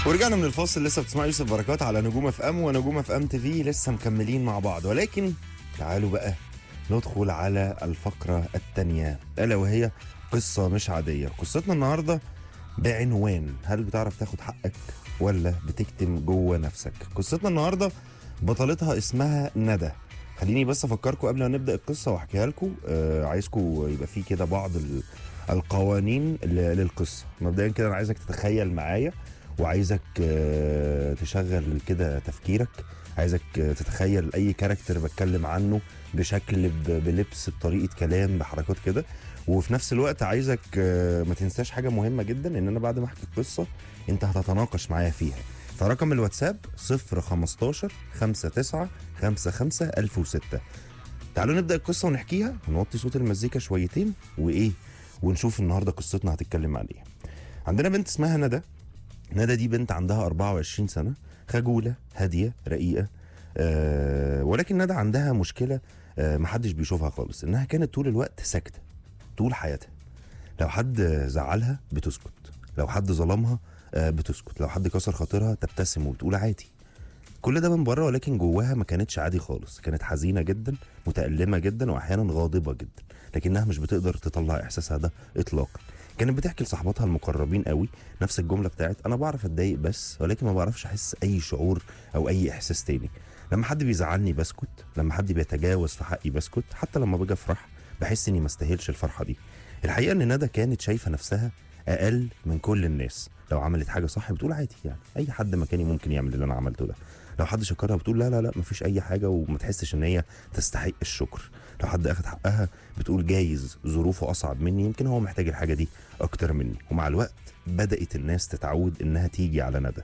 ورجعنا من الفاصل لسه بتسمع يوسف بركات على نجوم اف ام ونجوم اف ام تي في لسه مكملين مع بعض ولكن تعالوا بقى ندخل على الفقرة الثانية ألا وهي قصة مش عادية قصتنا النهاردة بعنوان هل بتعرف تاخد حقك ولا بتكتم جوه نفسك قصتنا النهاردة بطلتها اسمها ندى خليني بس افكركم قبل ما نبدا القصه واحكيها لكم آه عايزكم يبقى في كده بعض ال- القوانين ل- للقصه مبدئيا كده انا عايزك تتخيل معايا وعايزك آه، تشغل كده تفكيرك عايزك آه، تتخيل اي كاركتر بتكلم عنه بشكل ب- بلبس بطريقه كلام بحركات كده وفي نفس الوقت عايزك آه، ما تنساش حاجه مهمه جدا ان انا بعد ما احكي القصه انت هتتناقش معايا فيها فرقم الواتساب 015 59 55 1006 تعالوا نبدا القصه ونحكيها ونوطي صوت المزيكا شويتين وايه ونشوف النهارده قصتنا هتتكلم عن ايه عندنا بنت اسمها ندى ندى دي بنت عندها 24 سنة خجولة هادية رقيقة آه ولكن ندى عندها مشكلة آه محدش بيشوفها خالص إنها كانت طول الوقت ساكتة طول حياتها لو حد زعلها بتسكت لو حد ظلمها آه بتسكت لو حد كسر خاطرها تبتسم وبتقول عادي كل ده من بره ولكن جواها ما كانتش عادي خالص كانت حزينة جدا متألمة جدا وأحيانا غاضبة جدا لكنها مش بتقدر تطلع إحساسها ده إطلاقا كانت بتحكي لصاحباتها المقربين قوي نفس الجمله بتاعت انا بعرف اتضايق بس ولكن ما بعرفش احس اي شعور او اي احساس تاني لما حد بيزعلني بسكت لما حد بيتجاوز في حقي بسكت حتى لما باجي افرح بحس اني ما استاهلش الفرحه دي الحقيقه ان ندى كانت شايفه نفسها اقل من كل الناس لو عملت حاجه صح بتقول عادي يعني اي حد مكاني ممكن يعمل اللي انا عملته ده لو حد شكرها بتقول لا لا لا مفيش اي حاجه وما تحسش ان هي تستحق الشكر لو حد اخد حقها بتقول جايز ظروفه اصعب مني يمكن هو محتاج الحاجه دي اكتر مني ومع الوقت بدات الناس تتعود انها تيجي على ندى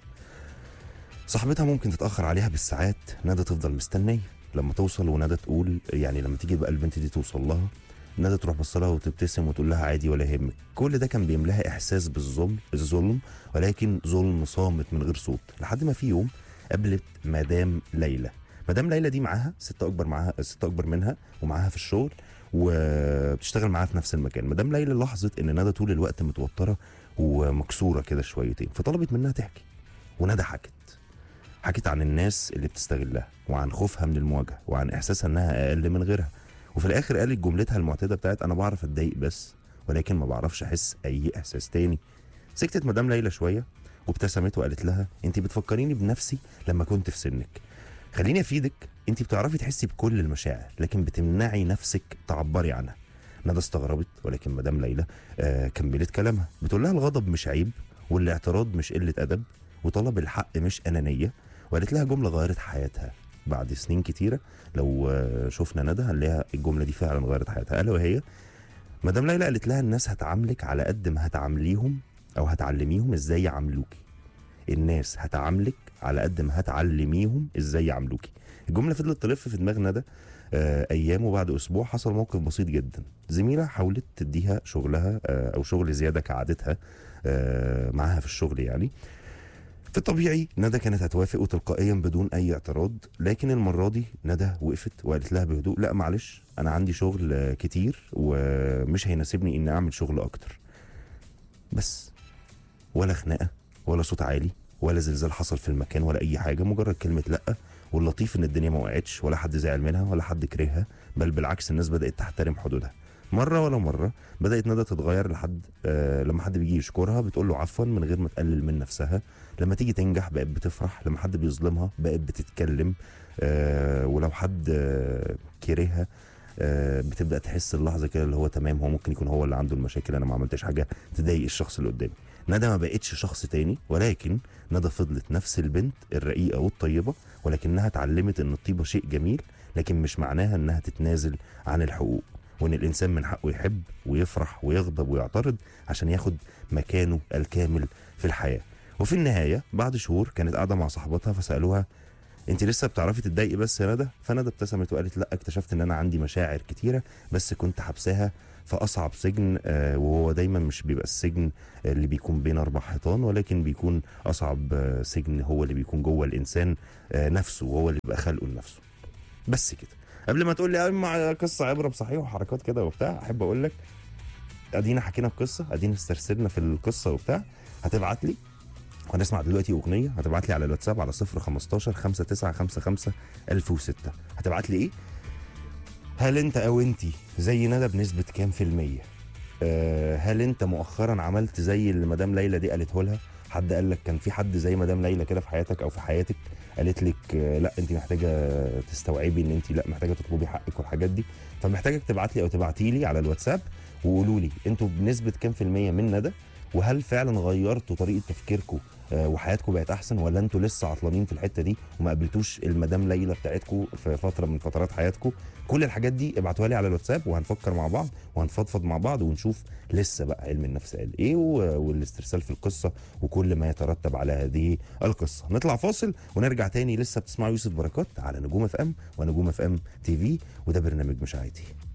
صاحبتها ممكن تتاخر عليها بالساعات ندى تفضل مستنيه لما توصل وندى تقول يعني لما تيجي بقى البنت دي توصل لها ندى تروح بص لها وتبتسم وتقول لها عادي ولا يهمك كل ده كان بيملاها احساس بالظلم الظلم ولكن ظلم صامت من غير صوت لحد ما في يوم قابلت مدام ليلى مدام ليلى دي معاها ست اكبر معاها ست اكبر منها ومعاها في الشغل وبتشتغل معاها في نفس المكان مدام ليلى لاحظت ان ندى طول الوقت متوتره ومكسوره كده شويتين فطلبت منها تحكي وندى حكت حكت عن الناس اللي بتستغلها وعن خوفها من المواجهه وعن احساسها انها اقل من غيرها وفي الاخر قالت جملتها المعتاده بتاعت انا بعرف اتضايق بس ولكن ما بعرفش احس اي احساس تاني سكتت مدام ليلى شويه وابتسمت وقالت لها انت بتفكريني بنفسي لما كنت في سنك خليني افيدك انت بتعرفي تحسي بكل المشاعر لكن بتمنعي نفسك تعبري عنها ندى استغربت ولكن مدام ليلى آه كملت كلامها بتقول لها الغضب مش عيب والاعتراض مش قله ادب وطلب الحق مش انانيه وقالت لها جمله غيرت حياتها بعد سنين كتيره لو آه شفنا ندى هنلاقيها الجمله دي فعلا غيرت حياتها الا وهي مدام ليلى قالت لها الناس هتعاملك على قد ما هتعامليهم او هتعلميهم ازاي يعاملوكي الناس هتعاملك على قد ما هتعلميهم ازاي يعاملوكي الجمله فضلت تلف في دماغ ندى آه ايام وبعد اسبوع حصل موقف بسيط جدا زميله حاولت تديها شغلها آه او شغل زياده كعادتها آه معاها في الشغل يعني في الطبيعي ندى كانت هتوافق وتلقائيا بدون اي اعتراض لكن المره دي ندى وقفت وقالت لها بهدوء لا معلش انا عندي شغل آه، كتير ومش هيناسبني اني اعمل شغل اكتر بس ولا خناقه ولا صوت عالي ولا زلزال حصل في المكان ولا اي حاجه مجرد كلمه لا واللطيف ان الدنيا ما وقعتش ولا حد زعل منها ولا حد كرهها بل بالعكس الناس بدات تحترم حدودها مره ولا مره بدات ندى تتغير لحد آه لما حد بيجي يشكرها بتقول له عفوا من غير ما تقلل من نفسها لما تيجي تنجح بقت بتفرح لما حد بيظلمها بقت بتتكلم آه ولو حد آه كرهها آه بتبدا تحس اللحظه كده اللي هو تمام هو ممكن يكون هو اللي عنده المشاكل انا ما عملتش حاجه تضايق الشخص اللي قدامي ندى ما بقتش شخص تاني ولكن ندى فضلت نفس البنت الرقيقه والطيبه ولكنها اتعلمت ان الطيبه شيء جميل لكن مش معناها انها تتنازل عن الحقوق وان الانسان من حقه يحب ويفرح ويغضب ويعترض عشان ياخد مكانه الكامل في الحياه وفي النهايه بعد شهور كانت قاعده مع صاحبتها فسالوها انت لسه بتعرفي تتضايقي بس يا ندى فندى ابتسمت وقالت لا اكتشفت ان انا عندي مشاعر كتيره بس كنت حبساها في اصعب سجن آه، وهو دايما مش بيبقى السجن اللي بيكون بين اربع حيطان ولكن بيكون اصعب آه، سجن هو اللي بيكون جوه الانسان آه، نفسه وهو اللي بيبقى خلقه لنفسه بس كده قبل ما تقول لي اما قصه عبره بصحيح وحركات كده وبتاع احب اقول لك ادينا حكينا القصه ادينا استرسلنا في القصه وبتاع هتبعت لي هنسمع دلوقتي اغنيه هتبعت لي على الواتساب على 015 5955 1006 هتبعت لي ايه هل انت او انت زي ندى بنسبه كام في الميه أه هل انت مؤخرا عملت زي اللي مدام ليلى دي قالته لها حد قال لك كان في حد زي مدام ليلى كده في حياتك او في حياتك قالت لك آه، لا انت محتاجه تستوعبي ان انت لا محتاجه تطلبي حقك والحاجات دي فمحتاجك تبعت لي او تبعتي لي على الواتساب وقولوا لي انتوا بنسبه كام في الميه من ندى وهل فعلا غيرتوا طريقه تفكيركم آه، وحياتكم بقت احسن ولا انتوا لسه عطلانين في الحته دي وما قابلتوش المدام ليلى بتاعتكم في فتره من فترات حياتكم كل الحاجات دي ابعتوها لي على الواتساب وهنفكر مع بعض وهنفضفض مع بعض ونشوف لسه بقى علم النفس قال ايه و- والاسترسال في القصه وكل ما يترتب على هذه القصه نطلع فاصل ونرجع تاني لسه بتسمعوا يوسف بركات على نجوم اف ام ونجوم اف ام تي في وده برنامج مش عادي